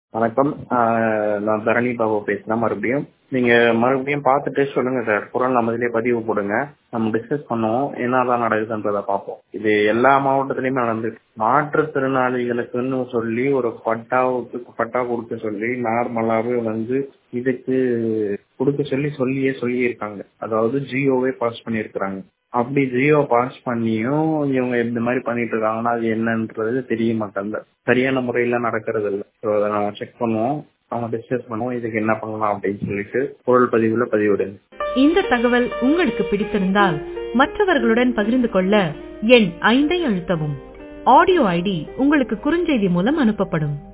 வணக்கம் ஆஹ் நான் தரணி பாபு பேசுறேன் மறுபடியும் நீங்க மறுபடியும் பார்த்துட்டு சொல்லுங்க சார் குரல் நம்ம இதுலயே பதிவு போடுங்க நம்ம டிஸ்கஸ் பண்ணுவோம் என்னதான் நடக்குதுன்றத பார்ப்போம் இது எல்லா மாவட்டத்திலயுமே நடந்து மாற்றுத்திறனாளிகளுக்குன்னு சொல்லி ஒரு பட்டாவுக்கு பட்டா கொடுக்க சொல்லி நார்மலாவே வந்து இதுக்கு கொடுக்க சொல்லி சொல்லியே சொல்லியிருக்காங்க அதாவது ஜியோவே பாஸ் பண்ணியிருக்கிறாங்க அப்படி ஜியோ பாஸ் பண்ணியும் இவங்க இந்த மாதிரி பண்ணிட்டு இருக்காங்கன்னா அது என்னன்றது தெரிய மாட்டேங்குது சரியான முறையில நடக்கிறது இல்லை ஸோ அதை நம்ம செக் பண்ணுவோம் அவங்க டிஸ்கஸ் பண்ணுவோம் இதுக்கு என்ன பண்ணலாம் அப்படின்னு சொல்லிட்டு குரல் பதிவுல பதிவிடுங்க இந்த தகவல் உங்களுக்கு பிடித்திருந்தால் மற்றவர்களுடன் பகிர்ந்து கொள்ள எண் ஐந்தை அழுத்தவும் ஆடியோ ஐடி உங்களுக்கு குறுஞ்செய்தி மூலம் அனுப்பப்படும்